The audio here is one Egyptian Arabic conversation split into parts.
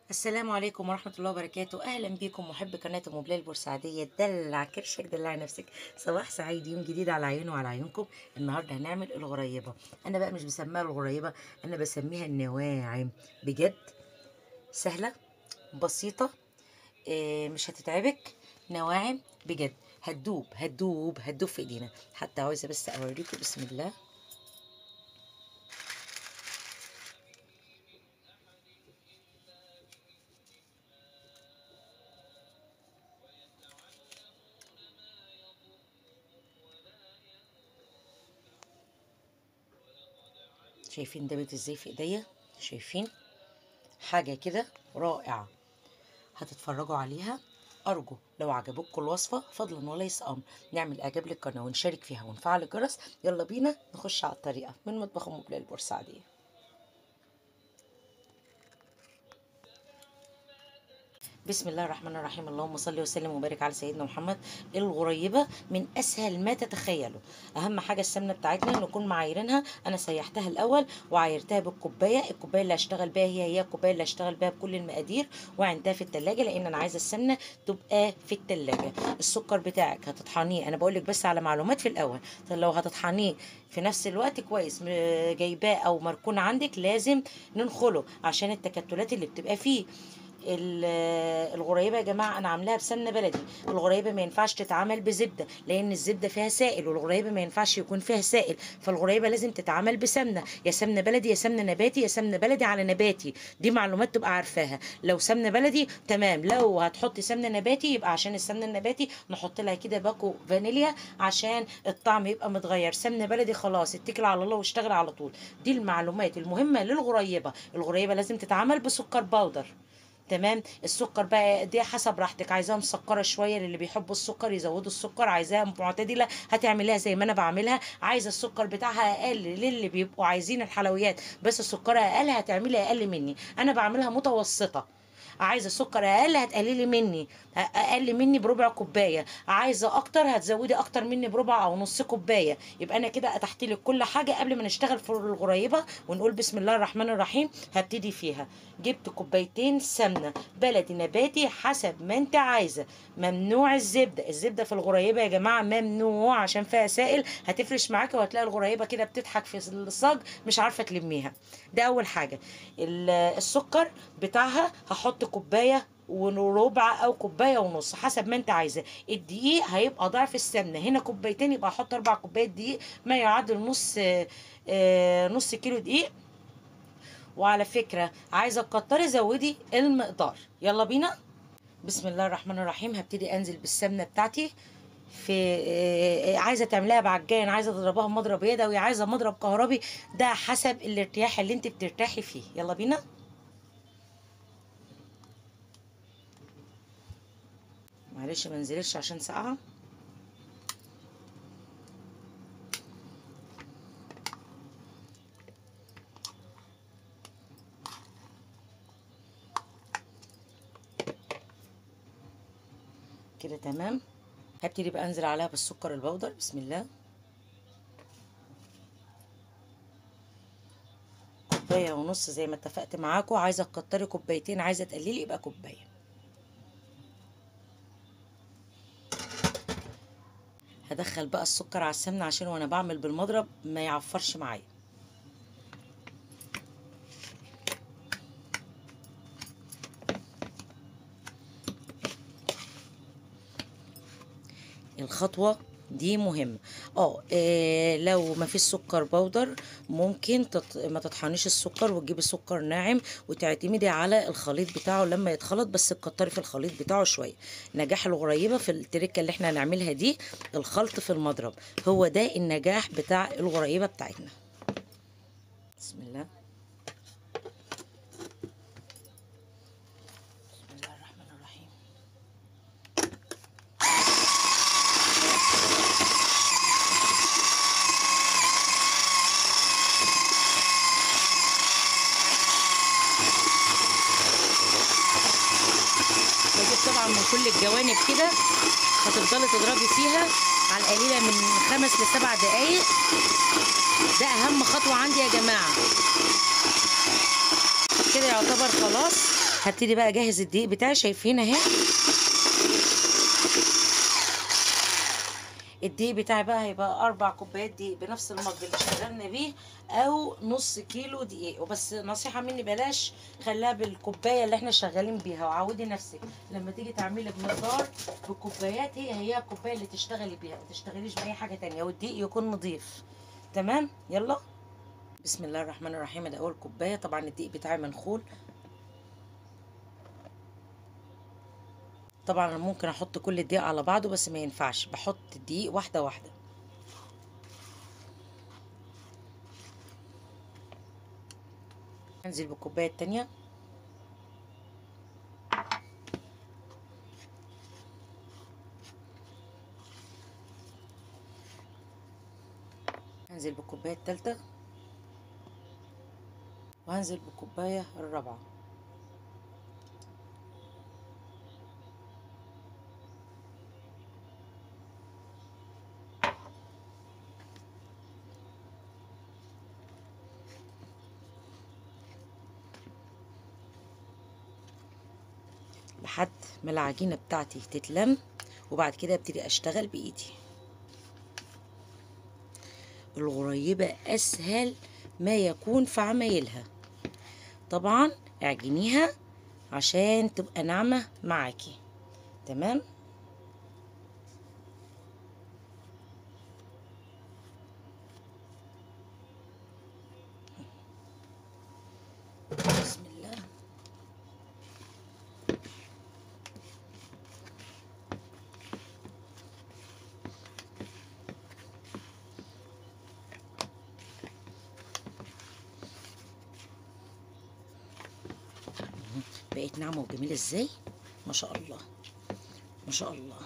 السلام عليكم ورحمة الله وبركاته أهلا بكم محب قناة أم بلال البورسعيدية دلع كرشك دلع نفسك صباح سعيد يوم جديد على عيوني وعلى عيونكم النهاردة هنعمل الغريبة أنا بقى مش بسميها الغريبة أنا بسميها النواعم بجد سهلة بسيطة إيه مش هتتعبك نواعم بجد هتدوب هتدوب هتدوب في ايدينا حتى عاوزة بس أوريكم بسم الله شايفين دبت ازاي في ايديا شايفين حاجه كده رائعه هتتفرجوا عليها ارجو لو عجبتكم الوصفه فضلا وليس امر نعمل اعجاب للقناه ونشارك فيها ونفعل الجرس يلا بينا نخش على الطريقه من مطبخ ام بلال البورسعيديه بسم الله الرحمن الرحيم اللهم صل وسلم وبارك على سيدنا محمد الغريبه من اسهل ما تتخيلوا اهم حاجه السمنه بتاعتنا نكون معايرينها انا سيحتها الاول وعايرتها بالكوبايه الكوبايه اللي هشتغل بيها هي هي الكوبايه اللي هشتغل بيها بكل المقادير وعندها في التلاجة لان انا عايزه السمنه تبقى في التلاجة السكر بتاعك هتطحنيه انا بقول لك بس على معلومات في الاول طب لو هتطحنيه في نفس الوقت كويس م- جايباه او مركون عندك لازم ننخله عشان التكتلات اللي بتبقى فيه ال- الغريبه يا جماعه انا عاملاها بسمنه بلدي الغريبه ما ينفعش تتعمل بزبده لان الزبده فيها سائل والغريبه ما ينفعش يكون فيها سائل فالغريبه لازم تتعمل بسمنه يا سمنه بلدي يا سمنه نباتي يا سمنه بلدي على نباتي دي معلومات تبقى عارفاها لو سمنه بلدي تمام لو هتحطي سمنه نباتي يبقى عشان السمنه النباتي نحط لها كده باكو فانيليا عشان الطعم يبقى متغير سمنه بلدي خلاص اتكل على الله واشتغل على طول دي المعلومات المهمه للغريبه الغريبه لازم تتعمل بسكر باودر تمام السكر بقى دي حسب راحتك عايزاها مسكره شويه للي بيحبوا السكر يزودوا السكر عايزاها معتدله هتعمليها زي ما انا بعملها عايزه السكر بتاعها اقل للي بيبقوا عايزين الحلويات بس سكرها اقل هتعملي اقل مني انا بعملها متوسطه عايزه سكر اقل هتقللي مني اقل مني بربع كوبايه عايزه اكتر هتزودي اكتر مني بربع او نص كوبايه يبقى انا كده اتحت لك كل حاجه قبل ما نشتغل في الغريبه ونقول بسم الله الرحمن الرحيم هبتدي فيها جبت كوبايتين سمنه بلدي نباتي حسب ما انت عايزه ممنوع الزبده الزبده في الغريبه يا جماعه ممنوع عشان فيها سائل هتفرش معاكي وهتلاقي الغريبه كده بتضحك في الصاج مش عارفه تلميها ده اول حاجه ال- السكر بتاعها هحط كوبايه وربع او كوبايه ونص حسب ما انت عايزه الدقيق هيبقى ضعف السمنه هنا كوبايتين يبقى احط اربع كوبايات دقيق ما يعادل نص آه، آه، نص كيلو دقيق وعلى فكره عايزه تكتري زودي المقدار يلا بينا بسم الله الرحمن الرحيم هبتدي انزل بالسمنه بتاعتي في آه، عايزه تعمليها بعجان عايزه تضربها بمضرب يدوي عايزه مضرب كهربي ده حسب الارتياح اللي انت بترتاحي فيه يلا بينا معلش ما نزلتش عشان ساقعه كده تمام هبتدي بقى انزل عليها بالسكر البودر بسم الله كوبايه ونص زي ما اتفقت معاكم عايزه تكتري كوبايتين عايزه تقللي يبقى كوبايه هدخل بقى السكر على السمنه عشان وانا بعمل بالمضرب ما يعفرش معايا الخطوه دي مهمة اه إيه لو ما فيش سكر بودر ممكن تط... ما تطحنيش السكر وتجيبي سكر ناعم وتعتمدي على الخليط بتاعه لما يتخلط بس تكتري في الخليط بتاعه شوية نجاح الغريبة في التركة اللي احنا هنعملها دي الخلط في المضرب هو ده النجاح بتاع الغريبة بتاعتنا بسم الله بسم الله الرحمن الرحيم بجيب طبعا من كل الجوانب كده هتفضلي تضربي فيها على القليله من خمس لسبع دقايق ده اهم خطوه عندي يا جماعه كده يعتبر خلاص هبتدي بقى اجهز الدقيق بتاعي شايفين اهي الدقيق بتاعي بقى هيبقى اربع كوبايات دقيق بنفس المج اللي اشتغلنا بيه او نص كيلو دقيق وبس نصيحه مني بلاش خليها بالكوبايه اللي احنا شغالين بيها وعودي نفسك لما تيجي تعملي بمقدار بالكوبايات هي هي الكوبايه اللي تشتغلي بيها ما تشتغليش باي حاجه تانية والدقيق يكون نظيف تمام يلا بسم الله الرحمن الرحيم ده اول كوبايه طبعا الدقيق بتاعي منخول طبعا انا ممكن احط كل الدقيق على بعضه بس ما ينفعش بحط الدقيق واحده واحده انزل بالكوبايه التانية هنزل بالكوبايه التالتة وهنزل بالكوبايه الرابعه لحد ما العجينة بتاعتي تتلم وبعد كده ابتدي اشتغل بايدي الغريبة اسهل ما يكون في عمايلها طبعا اعجنيها عشان تبقى ناعمة معاكي تمام بسم الله بقت ناعمة وجميلة ازاي ما شاء الله ما شاء الله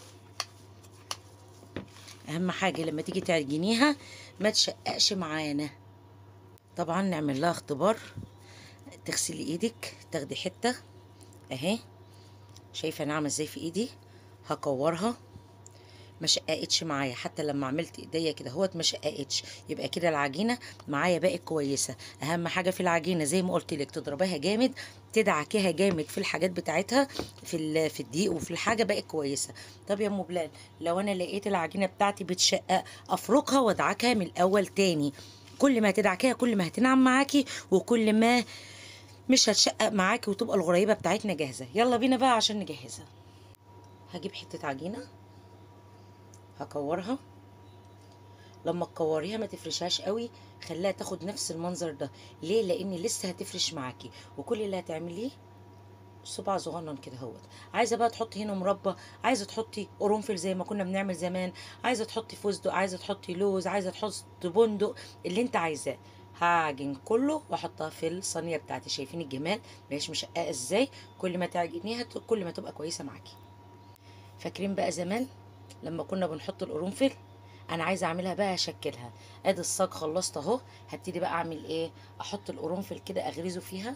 اهم حاجة لما تيجي تعجنيها ما تشققش معانا طبعا نعمل لها اختبار تغسلي ايدك تاخدي حتة اهي شايفة ناعمة ازاي في ايدي هكورها ما شققتش معايا حتى لما عملت ايديا كده هوت ما شققتش يبقى كده العجينه معايا بقت كويسه اهم حاجه في العجينه زي ما قلت لك تضربيها جامد تدعكيها جامد في الحاجات بتاعتها في ال- في الدقيق وفي الحاجه بقت كويسه طب يا ام بلال لو انا لقيت العجينه بتاعتي بتشقق افركها وادعكها من الاول تاني كل ما تدعكيها كل ما هتنعم معاكي وكل ما مش هتشقق معاكي وتبقى الغريبه بتاعتنا جاهزه يلا بينا بقى عشان نجهزها هجيب حته عجينه هكورها لما تكوريها ما تفرشهاش قوي خليها تاخد نفس المنظر ده ليه لان لسه هتفرش معاكي وكل اللي هتعمليه صباع صغنن كده اهوت عايزه بقى تحطي هنا مربى عايزه تحطي قرنفل زي ما كنا بنعمل زمان عايزه تحطي فستق عايزه تحطي لوز عايزه تحطي بندق اللي انت عايزاه هعجن كله واحطها في الصينيه بتاعتي شايفين الجمال مش مشققه ازاي كل ما تعجنيها ت- كل ما تبقى كويسه معاكي فاكرين بقى زمان لما كنا بنحط القرنفل انا عايزه اعملها بقى اشكلها ادي الصاج خلصت اهو هبتدي بقى اعمل ايه احط القرنفل كده اغرزه فيها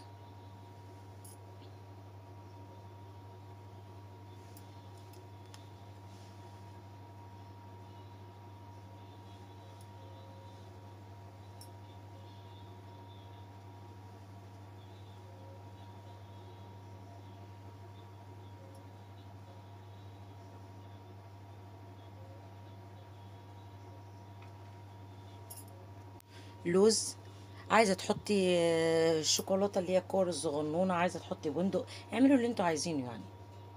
لوز عايزه تحطي آه، الشوكولاته اللي هي الكور الصغنونه عايزه تحطي بندق اعملوا اللي انتوا عايزينه يعني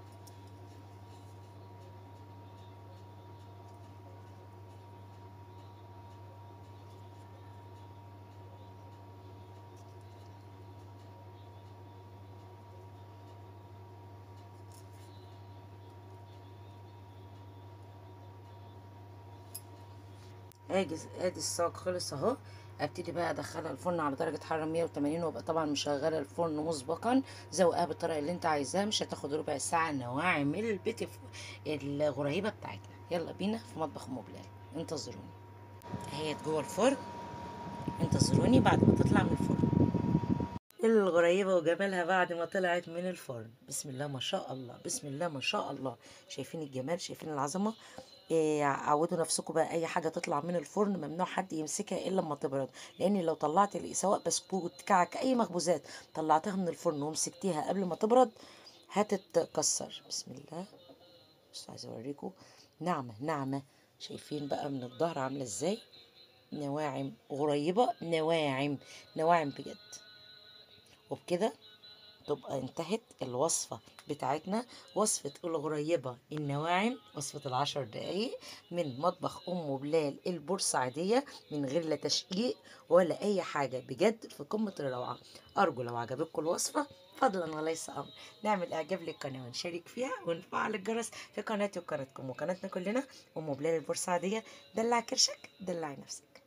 ادي ادي الصاج خلص اهو ابتدي بقى ادخلها الفرن على درجه حراره 180 وابقى طبعا مشغله الفرن مسبقا زوقها بالطريقه اللي انت عايزاها مش هتاخد ربع ساعه نواعم البيت الغريبه بتاعتنا يلا بينا في مطبخ ام بلال انتظروني اهي جوه الفرن انتظروني بعد ما تطلع من الفرن الغريبة وجمالها بعد ما طلعت من الفرن بسم الله ما شاء الله بسم الله ما شاء الله شايفين الجمال شايفين العظمة إيه عودوا نفسكم بقى اي حاجه تطلع من الفرن ممنوع حد يمسكها الا لما تبرد لان لو طلعت ال- سواء بسكوت كعك اي مخبوزات طلعتها من الفرن ومسكتيها قبل ما تبرد هتتكسر بسم الله بس عايزه اوريكم ناعمه ناعمه شايفين بقى من الظهر عامله ازاي نواعم قريبه نواعم نواعم بجد وبكده تبقى انتهت الوصفة بتاعتنا وصفة الغريبة النواعم وصفة العشر دقايق من مطبخ أم بلال البورسعيدية من غير لا تشقيق ولا أي حاجة بجد في قمة الروعة أرجو لو عجبتكم الوصفة فضلا وليس أمر نعمل إعجاب للقناة ونشارك فيها ونفعل الجرس في قناتي وقناتكم وقناتنا كلنا أم بلال البورسعيدية دلع كرشك دلعي نفسك